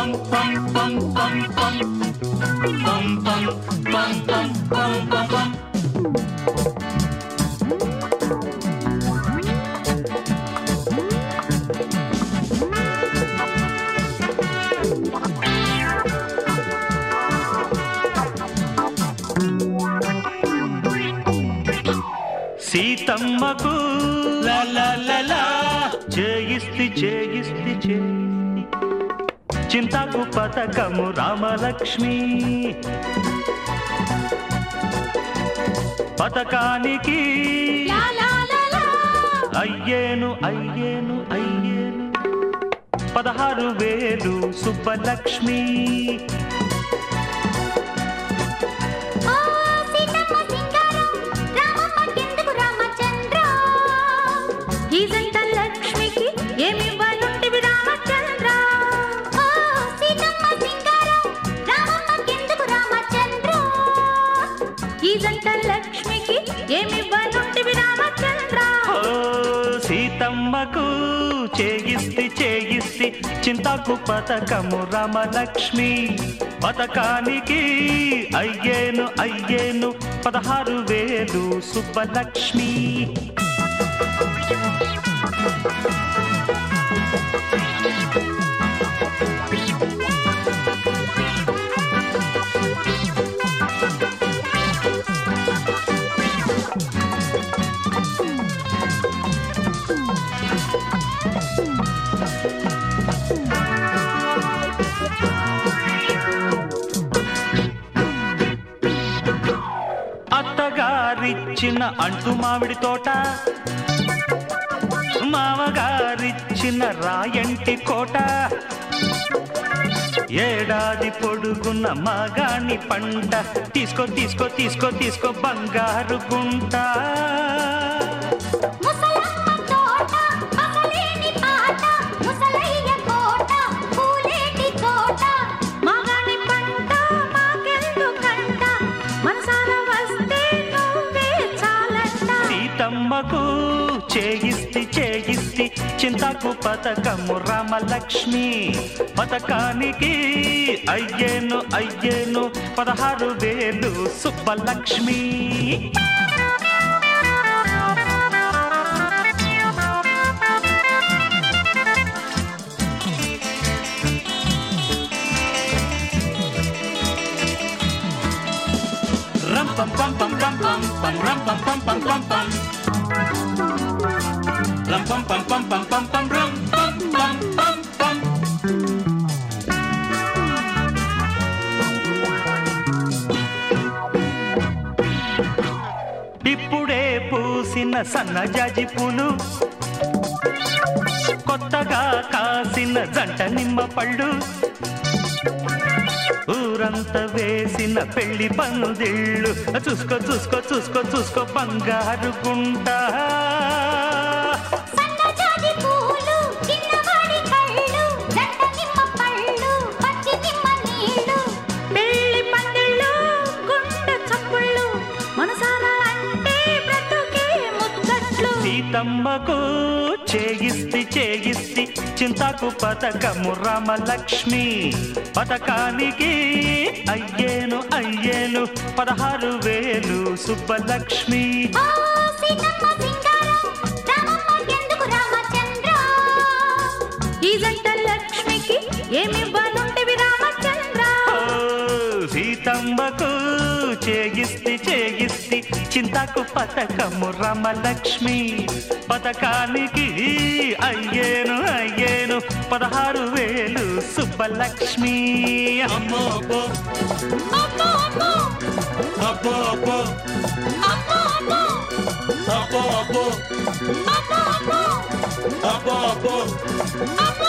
పం పం పం పం పం పం పం పం పం పం పం పం సీతమ్మకు లా లా లా లా చేయిస్తి చేయిస్తి చేయిస్తి చింతకు పథకము రామలక్ష్మి పథకానికి లా లా లా లా అయ్యేను అయ్యేను అయ్యేను పదహారు వేలు సుబ్బలక్ష్మి ఓ సీతమ్మ సింగారం రామమ్మకెందుకు రామచంద్ర ఈ జంట లక్ష్మికి ఏమివ్వనుంటివి రామచంద్ర ఓ సీతమ్మ సింగారం రామమ్మకెందుకు రామచంద్ర ఈ జంట లక్ష్మికి ఏమివ్వనుంటివి రామచంద్ర ఓ సీతమ్మకు చేయిస్తి చేయిస్తి చింతకు పథకము రామలక్ష్మి పథకానికి అయ్యేను అయ్యేను పదహారు వేలు సుబ్బలక్ష్మి అత్తగారిచ్చిన అంటు మామిడి తోట మామగారిచ్చిన రాయంటి కోట ఏడాది పొడుగున్న మగాణి పంట తీసుకో తీసుకో తీసుకో తీసుకో బంగారు గుంట ముసలమ్మ తోట పగలేని పాట ముసలయ్య కోట పూలేటి తోట మగని పంట మాకెందుకంట మనసార వస్తే నువ్వే చాలంట సీతమ్మకు చేయిస్తి చేయిస్తి చింతకు పథకము రామలక్ష్మి పథకానికి అయ్యేను అయ్యేను పదహారు వేలు సుబ్బలక్ష్మి రం పం పం పం పం పం పం రం పం పం పం పం పం రం పం పం పం పం పం పం రం పం పం పం పం ఇప్పుడే పూసిన సన్నజాజి పూలు కొత్తగా కాసిన జంట నిమ్మ పళ్ళు ఊరంతా వేసిన పెళ్లి పందిళ్ళు చూసుకో చూసుకో చూసుకో చూసుకో బంగారు గుంట సన్నజాజి పూలు చిన్నవాడి కళ్ళు జంట నిమ్మ పళ్ళు పచ్చి నిమ్మ నీళ్ళు పెళ్లి పందిళ్ళు గుండె చప్పుళ్ళు మనసారా అంటే బ్రతుకే ముచ్చట్లు సీతమ్మకు చేయిస్తి చేయిస్తి చింతకు పథకము రామలక్ష్మి పథకానికి అయ్యేను అయ్యేను పదహారు వేలు సుబ్బలక్ష్మి ఓ సీతమ్మ సింగారం రామమ్మకెందుకు రామచంద్ర ఈ జంట లక్ష్మికి ఏమివ్వనుంటివి రామచంద్ర ఓ సీతమ్మకు చేయిస్తి చేయిస్తి చింతకు పథకము రామలక్ష్మి పథకానికి అయ్యేను అయ్యేను పదహారు వేలు సుబ్బలక్ష్మి అమ్మో అబ్బో అమ్మో అమ్మో అబ్బో అబ్బో అమ్మో అమ్మో అబ్బో అబ్బో అమ్మో అమ్మో అబ్బో అబ్బో అమ్మో